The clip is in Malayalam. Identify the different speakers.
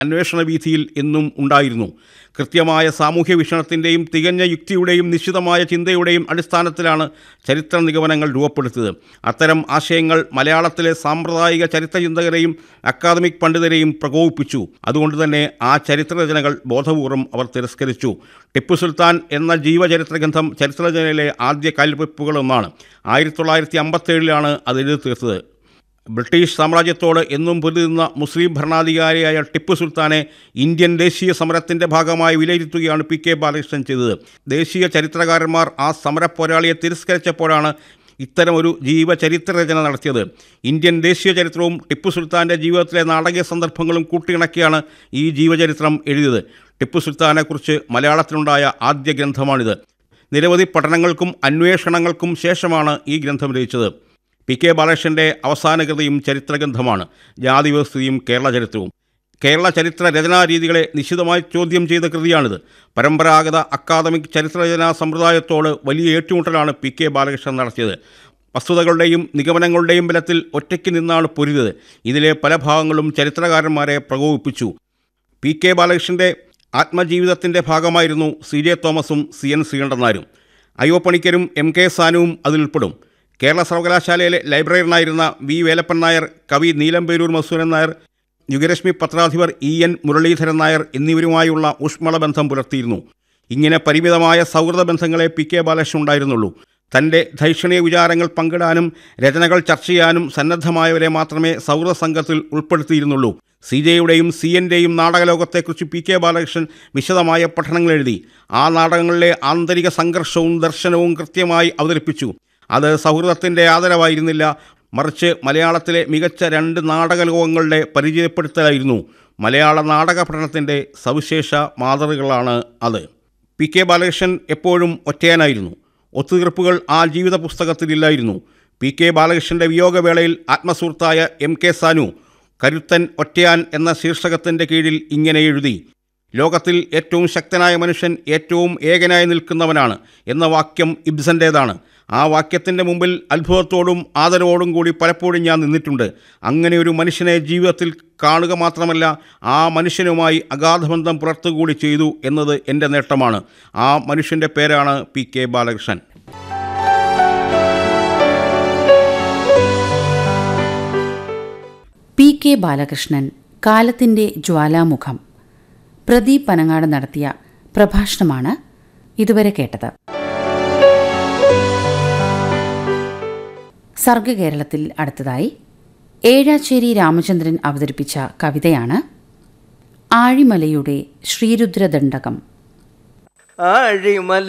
Speaker 1: അന്വേഷണ വീഥിയിൽ എന്നും ഉണ്ടായിരുന്നു കൃത്യമായ സാമൂഹ്യ വീക്ഷണത്തിൻ്റെയും തികഞ്ഞ യുക്തിയുടെയും നിശ്ചിതമായ ചിന്തയുടെയും അടിസ്ഥാനത്തിലാണ് ചരിത്ര നിഗമനങ്ങൾ രൂപപ്പെടുത്തിയത് അത്തരം ആശയങ്ങൾ മലയാളത്തിലെ സാമ്പ്രദായിക ചരിത്ര ചിന്തകരെയും അക്കാദമിക് പണ്ഡിതരെയും പ്രകോപിപ്പിച്ചു അതുകൊണ്ട് തന്നെ ആ ചരിത്രരചനകൾ ബോധപൂർവം അവർ തിരസ്കരിച്ചു ടിപ്പു സുൽത്താൻ എന്ന ജീവചരിത്ര ഗ്രന്ഥം ചരിത്രരചനയിലെ ആദ്യ കാൽവെപ്പുകളൊന്നാണ് ആയിരത്തി തൊള്ളായിരത്തി അമ്പത്തേഴിലാണ് അത് എഴുതി തീർത്തത് ബ്രിട്ടീഷ് സാമ്രാജ്യത്തോട് എന്നും പൊരുതുന്ന മുസ്ലിം ഭരണാധികാരിയായ ടിപ്പു സുൽത്താനെ ഇന്ത്യൻ ദേശീയ സമരത്തിൻ്റെ ഭാഗമായി വിലയിരുത്തുകയാണ് പി കെ ബാലകൃഷ്ണൻ ചെയ്തത് ദേശീയ ചരിത്രകാരന്മാർ ആ സമര പോരാളിയെ തിരസ്കരിച്ചപ്പോഴാണ് ഇത്തരം ഒരു ജീവചരിത്ര രചന നടത്തിയത് ഇന്ത്യൻ ദേശീയ ചരിത്രവും ടിപ്പു സുൽത്താൻ്റെ ജീവിതത്തിലെ നാടകീയ സന്ദർഭങ്ങളും കൂട്ടിയിണക്കിയാണ് ഈ ജീവചരിത്രം എഴുതിയത് ടിപ്പു സുൽത്താനെക്കുറിച്ച് മലയാളത്തിലുണ്ടായ ആദ്യ ഗ്രന്ഥമാണിത് നിരവധി പഠനങ്ങൾക്കും അന്വേഷണങ്ങൾക്കും ശേഷമാണ് ഈ ഗ്രന്ഥം രചിച്ചത് പി കെ ബാലകൃഷ്ണൻ്റെ അവസാന കൃതിയും ചരിത്രഗ്രന്ഥമാണ് ജാതി വ്യവസ്ഥയും കേരള ചരിത്രവും കേരള ചരിത്ര രചനാരീതികളെ നിശിതമായി ചോദ്യം ചെയ്ത കൃതിയാണിത് പരമ്പരാഗത അക്കാദമിക് ചരിത്രരചനാ സമ്പ്രദായത്തോട് വലിയ ഏറ്റുമുട്ടലാണ് പി കെ ബാലകൃഷ്ണൻ നടത്തിയത് വസ്തുതകളുടെയും നിഗമനങ്ങളുടെയും ബലത്തിൽ ഒറ്റയ്ക്ക് നിന്നാണ് പൊരുതത് ഇതിലെ പല ഭാഗങ്ങളും ചരിത്രകാരന്മാരെ പ്രകോപിപ്പിച്ചു പി കെ ബാലകൃഷ്ണൻ്റെ ആത്മജീവിതത്തിൻ്റെ ഭാഗമായിരുന്നു സി ജെ തോമസും സി എൻ ശ്രീകണ്ഠനാരും അയ്യോപ്പണിക്കരും എം കെ സാനുവും അതിലുൾപ്പെടും കേരള സർവകലാശാലയിലെ ലൈബ്രറിയനായിരുന്ന വി വേലപ്പൻ നായർ കവി നീലംപേരൂർ മസൂരൻ നായർ യുഗരശ്മി പത്രാധിപർ ഇ എൻ മുരളീധരൻ നായർ എന്നിവരുമായുള്ള ഊഷ്മള ബന്ധം പുലർത്തിയിരുന്നു ഇങ്ങനെ പരിമിതമായ സൗഹൃദ ബന്ധങ്ങളെ പി കെ ബാലകൃഷ്ണൻ ഉണ്ടായിരുന്നുള്ളൂ തൻ്റെ ധൈഷണീയ വിചാരങ്ങൾ പങ്കിടാനും രചനകൾ ചർച്ച ചെയ്യാനും സന്നദ്ധമായവരെ മാത്രമേ സൗഹൃദ സംഘത്തിൽ ഉൾപ്പെടുത്തിയിരുന്നുള്ളൂ സി ജെയുടെയും സി എൻ്റെയും നാടകലോകത്തെക്കുറിച്ച് പി കെ ബാലകൃഷ്ണൻ വിശദമായ പഠനങ്ങൾ എഴുതി ആ നാടകങ്ങളിലെ ആന്തരിക സംഘർഷവും ദർശനവും കൃത്യമായി അവതരിപ്പിച്ചു അത് സൗഹൃദത്തിൻ്റെ ആദരവായിരുന്നില്ല മറിച്ച് മലയാളത്തിലെ മികച്ച രണ്ട് നാടകലോകങ്ങളുടെ പരിചയപ്പെടുത്തലായിരുന്നു മലയാള നാടക പഠനത്തിൻ്റെ സവിശേഷ മാതൃകകളാണ് അത് പി കെ ബാലകൃഷ്ണൻ എപ്പോഴും ഒറ്റയാനായിരുന്നു ഒത്തുതീർപ്പുകൾ ആ ജീവിത പുസ്തകത്തിലില്ലായിരുന്നു പി കെ ബാലകൃഷ്ണൻ്റെ വിയോഗവേളയിൽ ആത്മസുഹൃത്തായ എം കെ സാനു കരുത്തൻ ഒറ്റയാൻ എന്ന ശീർഷകത്തിൻ്റെ കീഴിൽ ഇങ്ങനെ എഴുതി ലോകത്തിൽ ഏറ്റവും ശക്തനായ മനുഷ്യൻ ഏറ്റവും ഏകനായി നിൽക്കുന്നവനാണ് എന്ന വാക്യം ഇബ്സൻ്റേതാണ് ആ വാക്യത്തിൻ്റെ മുമ്പിൽ അത്ഭുതത്തോടും ആദരവോടും കൂടി പലപ്പോഴും ഞാൻ നിന്നിട്ടുണ്ട് അങ്ങനെ ഒരു മനുഷ്യനെ ജീവിതത്തിൽ കാണുക മാത്രമല്ല ആ മനുഷ്യനുമായി അഗാധബന്ധം പുലർത്തുകൂടി ചെയ്തു എന്നത് എൻ്റെ നേട്ടമാണ് ആ മനുഷ്യൻ്റെ പേരാണ് P K Balakrishnan
Speaker 2: P K Balakrishnan കാലത്തിൻ്റെ ജ്വാലാമുഖം പ്രദീപ് പനങ്ങാട് നടത്തിയ പ്രഭാഷണമാണ് ഇതുവരെ കേട്ടത് സർഗകേരളത്തിൽ അടുത്തതായി ഏഴാച്ചേരി രാമചന്ദ്രൻ അവതരിപ്പിച്ച കവിതയാണ് ആഴിമലയുടെ ശ്രീരുദ്രദണ്ഡകം
Speaker 3: ആഴിമല